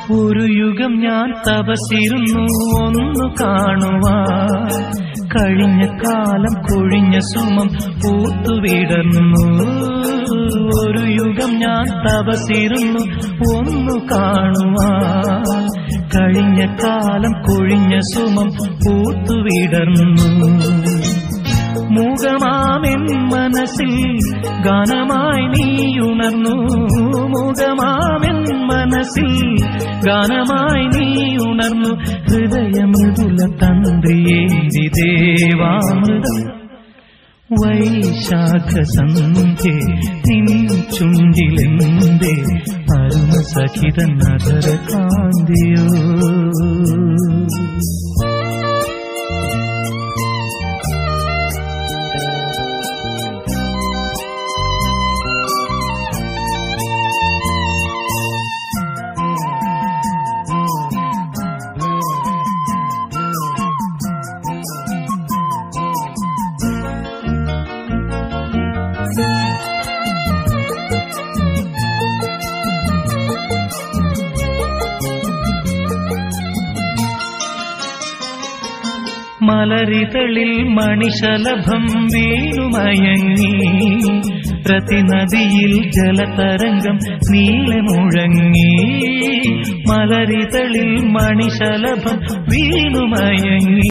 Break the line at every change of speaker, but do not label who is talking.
ഒരു യുഗം ഞാൻ തപസിരുന്നു ഒന്നു കാണുവാൻ കഴിഞ്ഞ കാലം കൊഴിഞ്ഞ സുമം പൂത്തുവിടർന്നു ഒരു യുഗം ഞാൻ തപസിരുന്നു ഒന്നു കാണുവാൻ കഴിഞ്ഞ കാലം കൊഴിഞ്ഞ സുമം പൂത്തുവിടർന്നു മുഖമാമെൻ മനസ്സിൽ ഗാനമായി നീയുണർന്നു മുഖമാമെൻ മനസ്സിൽ ഗാനമായി നീയുണർന്നു ഹൃദയമൃദുല തന്ത്രിയേന്തി ദേവാമൃതം വൈശാഖ സന്ധ്യ നിൻ ചുണ്ടിലെന്തേ അരുണ സഖിത നഗര കാന്തിയോ മലരിതളിൽ മണിശലഭം വീണുമയങ്ങി പ്രതിനദിയിൽ ജലതരംഗം നീളെ മുഴങ്ങി മലരിതളിൽ മണിശലഭം വീണുമയങ്ങി